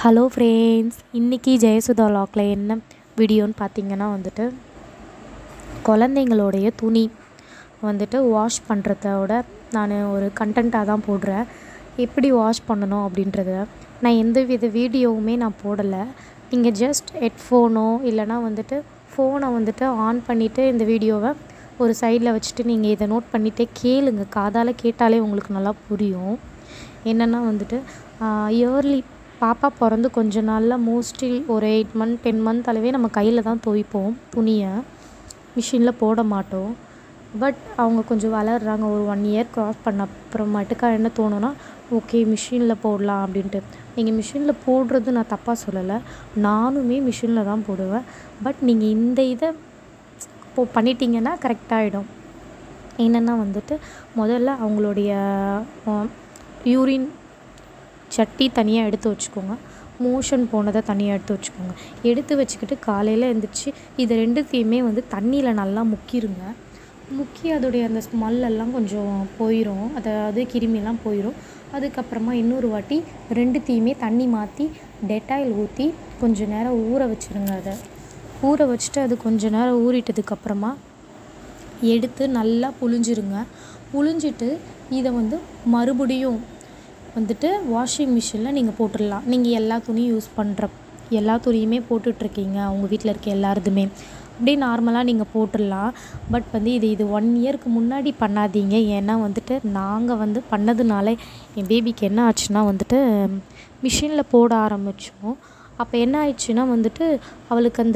hello friends இன்றைக்கி ஜெயசுதா லாக்கில் என்ன வீடியோன்னு பார்த்தீங்கன்னா வந்துட்டு குழந்தைங்களுடைய துணி வந்துட்டு வாஷ் பண்ணுறதோட நான் ஒரு கண்டென்ட்டாக தான் போடுறேன் எப்படி வாஷ் பண்ணணும் அப்படின்றத நான் எந்த வித வீடியோவுமே நான் போடலை நீங்கள் ஜஸ்ட் ஹெட்ஃபோனோ இல்லைனா வந்துட்டு ஃபோனை வந்துட்டு ஆன் பண்ணிவிட்டு இந்த வீடியோவை ஒரு சைடில் வச்சுட்டு நீங்கள் இதை நோட் பண்ணிகிட்டே கேளுங்க காதால் கேட்டாலே உங்களுக்கு நல்லா புரியும் என்னென்னா வந்துட்டு இயர்லி பாப்பா பிறந்து கொஞ்ச நாளில் மோஸ்ட்லி ஒரு எயிட் மந்த் டென் மந்த் அளவே நம்ம கையில் தான் துவைப்போம் துணியை மிஷினில் போட மாட்டோம் பட் அவங்க கொஞ்சம் வளர்கிறாங்க ஒரு ஒன் இயர் க்ராஸ் பண்ண அப்புறமாட்டுக்கா என்ன தோணுன்னா ஓகே மிஷினில் போடலாம் அப்படின்ட்டு நீங்கள் மிஷினில் போடுறது நான் தப்பாக சொல்லலை நானுமே மிஷினில் தான் போடுவேன் பட் நீங்கள் இந்த இதை இப்போ பண்ணிட்டீங்கன்னா கரெக்டாகிடும் என்னென்னா வந்துட்டு முதல்ல அவங்களுடைய யூரின் சட்டி தனியாக எடுத்து வச்சுக்கோங்க மோஷன் போனதை தனியாக எடுத்து வச்சுக்கோங்க எடுத்து வச்சுக்கிட்டு காலையில் எழுந்திரிச்சி இது ரெண்டுத்தையுமே வந்து தண்ணியில் நல்லா முக்கிருங்க முக்கி அதோடைய அந்த ஸ்மெல்லெல்லாம் கொஞ்சம் போயிடும் அதாவது கிருமியெல்லாம் போயிடும் அதுக்கப்புறமா இன்னொரு வாட்டி ரெண்டுத்தையுமே தண்ணி மாற்றி டெட்டாயில் ஊற்றி கொஞ்ச நேரம் ஊற வச்சுருங்க அதை ஊற வச்சுட்டு அது கொஞ்ச நேரம் ஊறிட்டதுக்கப்புறமா எடுத்து நல்லா புழிஞ்சிருங்க புழிஞ்சிட்டு இதை வந்து மறுபடியும் வந்துட்டு வாஷிங் மிஷினில் நீங்கள் போட்டுடலாம் நீங்கள் எல்லா துணியும் யூஸ் பண்ணுற எல்லா துணியுமே போட்டுட்ருக்கீங்க உங்கள் வீட்டில் இருக்க எல்லாருதுமே அப்படியே நார்மலாக நீங்கள் போட்டுடலாம் பட் வந்து இது இது ஒன் இயருக்கு முன்னாடி பண்ணாதீங்க ஏன்னா வந்துட்டு நாங்கள் வந்து பண்ணதுனால என் பேபிக்கு என்ன ஆச்சுன்னா வந்துட்டு மிஷினில் போட ஆரம்பித்தோம் அப்போ என்ன ஆயிடுச்சுன்னா வந்துட்டு அவளுக்கு அந்த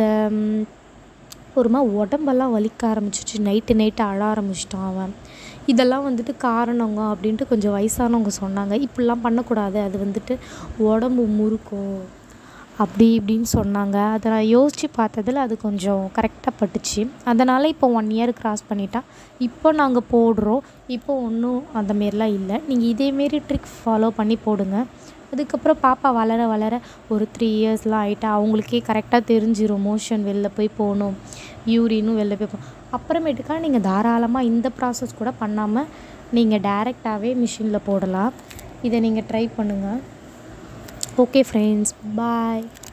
ஒரு மாதிரி உடம்பெல்லாம் வலிக்க ஆரம்பிச்சிச்சு நைட்டு நைட்டு அழ ஆரம்பிச்சிட்டான் அவன் இதெல்லாம் வந்துட்டு காரணங்க அப்படின்ட்டு கொஞ்சம் வயசானவங்க சொன்னாங்க இப்படிலாம் பண்ணக்கூடாது அது வந்துட்டு உடம்பு முறுக்கும் அப்படி இப்படின்னு சொன்னாங்க அதை நான் யோசித்து பார்த்ததில் அது கொஞ்சம் கரெக்டாக பட்டுச்சு அதனால் இப்போ ஒன் இயர் க்ராஸ் பண்ணிட்டா இப்போ நாங்கள் போடுறோம் இப்போ ஒன்றும் அந்த மாரிலாம் இல்லை நீங்கள் இதேமாரி ட்ரிக் ஃபாலோ பண்ணி போடுங்க அதுக்கப்புறம் பாப்பா வளர வளர ஒரு த்ரீ இயர்ஸ்லாம் ஆகிட்டா அவங்களுக்கே கரெக்டாக தெரிஞ்சிடும் மோஷன் வெளில போய் போகணும் யூரினும் வெளில போய் போகணும் அப்புறமேட்டுக்கா நீங்கள் தாராளமாக இந்த ப்ராசஸ் கூட பண்ணாமல் நீங்கள் டைரெக்டாகவே மிஷினில் போடலாம் இதை நீங்கள் ட்ரை பண்ணுங்கள் ஓகே ஃப்ரெண்ட்ஸ் பாய்